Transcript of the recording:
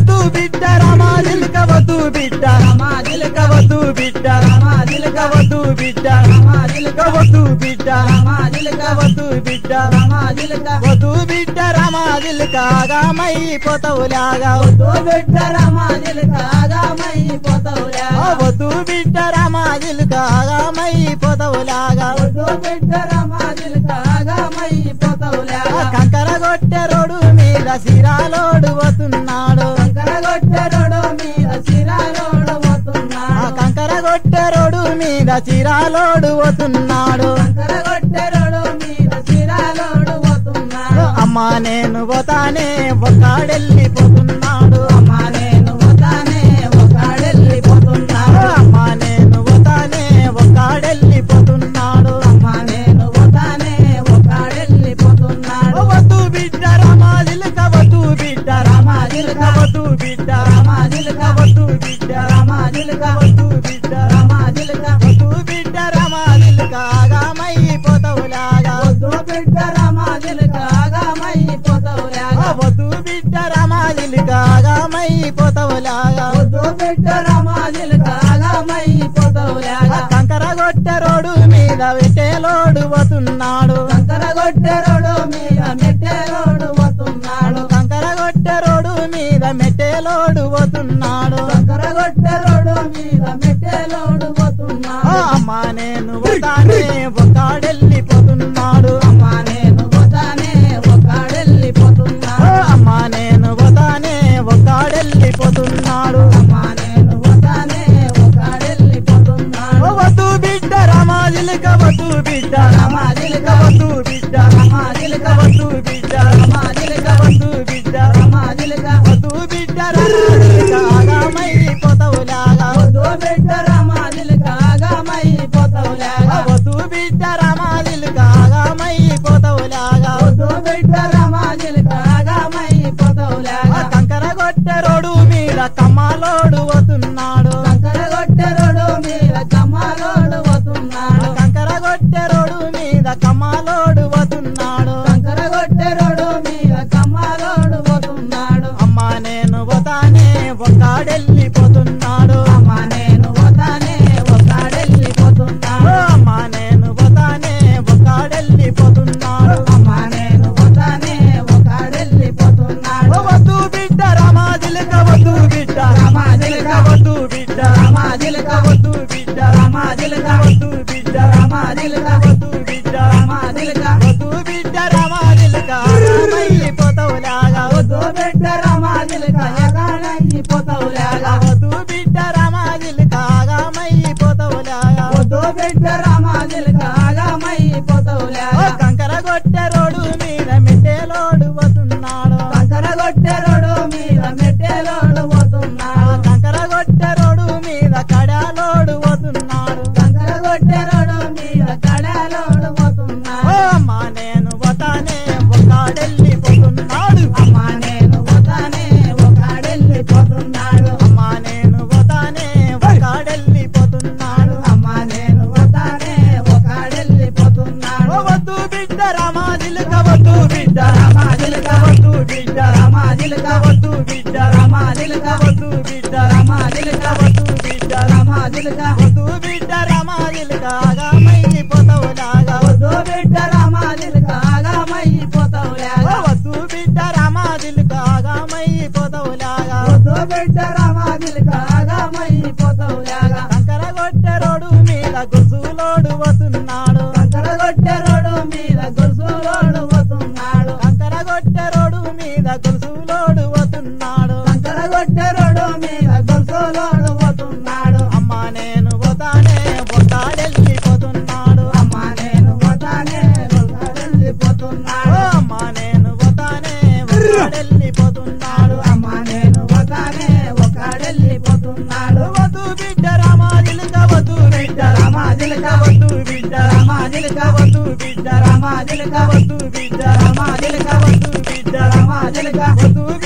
వద్దు బిడ్డ రామాజిల్క వద్దు బిడ్డ రామాజిల్క వద్దు బిడ్డ రామాజిల్క వద్దు బిడ్డ రామాజిల్క వద్దు బిడ్డ రామాజిల్క వద్దు బిడ్డ రామాజిల్క వద్దు బిడ్డ రామాజిల్క ఆగామై పోతవులాగా వద్దు బిడ్డ రామాజిల్క ఆగామై పోతవులా వద్దు బిడ్డ రామాజిల్క ఆగామై పోతవులాగా వద్దు బిడ్డ రామాజిల్క ఆగామై పోతవులా కంకర కొట్టె రోడ్డు మీద సిరాలోడు పోతున్నాడు కంకరగొట్టెరడు మీద శిరాలోడు పోతున్నాడు కంకర కొట్టె రోడ్డు మీద సిరాలోడు పోతున్నాడు కంకరగొట్టెరడు మీద శిరాలోడు పోతున్నాడు అమ్మ నేను పోతానే ఒక్కడెళ్ళిపోతున్నాడు అమ్మ నేను పోతానే ఒకడెళ్ళిపోతున్నాడు అమ్మ నేను పోతానే ఒక్కడెళ్ళిపోతున్నాడు అమ్మ నేను పోతానే ఒకడెళ్ళిపోతున్నాడు వద్దు బిడ్డ రామాజిల్క వద్దు బిడ్డ రామాజిల్క వద్దు బిడ్డ రామాజిల్క వద్దు బిడ్డ రామాజిల్క వద్దు బిడ్డ రామాజిల్క వద్దు బిడ్డ రామాజిల్క ఆగామై పోతవులాగా వద్దు బిడ్డ రామాజిల్క ఆగామై పోతవులాగా వద్దు బిడ్డ రామాజిల్క ఆగామై పోతవులాగా వద్దు బిడ్డ రామాజిల్క ఆగామై పోతవులాగా కంకర కొట్ట రోడ్డు మీద వెట్టేలోడు పోతున్నాడు కంకరగొట్టెరడు మీద మెట్టెరోడు పోతున్నాడు కంకర కొట్ట రోడ్డు మీద మెట్టేలోడు పోతున్నాడు కంకరగొట్టెరడు మీద మెట్టెలోడు ఓ పోతున్నాడు అమ్మ నేను పోతానే ఒక్కడెళ్ళిపోతున్నాడు అమ్మ నేను పోతానే ఒకడెళ్ళిపోతున్నాడు ఓ అమ్మ నేను పోతానే ఒక్కడెళ్ళిపోతున్నాడు అమ్మ నేను పోతానే ఒకడెళ్ళిపోతున్నాడు ఓ వద్దు బిడ్డ రామాజిలిక వద్దు బిడ్డ రామాజిలిక వద్దు బిడ్డ రామాజిలిక వద్దు బిడ్డ రామాజిలిక వద్దు బిడ్డ రామాజిలిక వద్దు బిడ్డ రామాజిలిక ఆగామై పోతవులాగా వద్దు బిడ్డ రామాజిలిక ఆగామై పోతవులాగా వద్దు బిడ్డ రామాజిలిక ఆగామై పోతవులాగా వద్దు బిడ్డ రామాజిలిక ఆగామై పోతవులాగా కంకర కొట్ట రోడ్డు మీద కమ్మలోడు పోతున్నాడు కంకరగొట్టెరడు మీద కమ్మలోడు పోతున్నాడు కంకర కొట్ట రోడ్డు మీద కమ్మలోడు పోతున్నాడు కంకరగొట్టెరడు మీద కమ్మలోడు పోతున్నాడు అమ్మ నేను పోతానే ఒక్కడెళ్ళిపోతున్నాడు అమ్మ నేను పోతానే ఒకడెళ్ళిపోతున్నాడు అమ్మ నేను పోతానే ఒక్కడెళ్ళిపోతున్నాడు అమ్మ నేను పోతానే ఒకడెళ్ళిపోతున్నాడు వద్దు బిడ్డ రామాజిలిక వద్దు బిడ్డ రామాజిలిక వద్దు బిడ్డ రామాజిలిక వద్దు బిడ్డ రామాజిలిక వద్దు బిడ్డ రామాజిలిక వద్దు బిడ్డ రామాజిలిక వద్దు బిడ్డ రామాజిలిక ఆగామైపోతావులాగా వద్దు బిడ్డ రామాజిలిక ఎగాడైపోతావులాగా వద్దు బిడ్డ రామాజిలిక ఆగామైపోతావులాగా వద్దు బిడ్డ రామాజిలిక ఆగామైపోతావులాగా కంకర కొట్టే రోడ్డు మీద మెట్టేలోడు పోతున్నాడు కంకరగొట్టెరడు మీద మెట్టెలోడు పోతున్నాడు కంకర కొట్టే రోడ్డు మీద కడాలోడు పోతున్నాడు కంకరగొట్టెరడు మీద కడాలోడు ఓ పోతున్నాడు అమ్మ నేను పోతానే ఒక్కడెళ్ళిపోతున్నాడు అమ్మ నేను పోతానే ఒకడెళ్ళిపోతున్నాడు అమ్మ నేను పోతానే ఒక్కడెళ్ళిపోతున్నాడు అమ్మ నేను పోతానే ఒకడెళ్ళిపోతున్నాడు ఓ వద్దు బిడ్డ రామాజిలిక వద్దు బిడ్డ రామాజిలిక వద్దు బిడ్డ రామాజిలిక వద్దు బిడ్డ రామాజిలిక వద్దు బిడ్డ రామాజిలిక వద్దు బిడ్డ రామాజిలిక వద్దు బిడ్డ రామాజిలిక ఆగామైపోతావులాగా వద్దు బిడ్డ రామాజిలిక ఆగామైపోతావులాగా ఓ వద్దు బిడ్డ రామాజిలిక ఆగామైపోతావులాగా వద్దు బిడ్డ రామాజిలిక ఆగామైపోతావులాగా కంకర కొట్టే రోడ్డు మీద గుసులోడు పోతున్నాడు కంకరగొట్టెరోడు మీద గొలుసులోడు పోతున్నాడు కంకర కొట్టే రోడ్డు మీద గుసులోడు పోతున్నాడు కంకరగొట్టెరోడు మీద గొలుసులోడు పోతున్నాడు అమ్మ నేను పోతానే ఒక్కడెళ్ళిపోతున్నాడు అమ్మ నేను పోతానే వెళ్ళిపోతున్నాడు ఓ అమ్మ నేను పోతానే ఒక్కడెళ్ళిపోతున్నాడు అమ్మ నేను పోతానే ఒకడెళ్ళిపోతున్నాడు వద్దు బిడ్డ రామాజిలిక వద్దు బిడ్డ రామాజిలిక వద్దు బిడ్డ రామాజిలిక వద్దు బిడ్డ రామాజిలిక వద్దు బిడ్డ రామాజిలిక వద్దు బిడ్డ రామాజిలిక వద్దు బిడ్డ రామాజిలిక వద్దు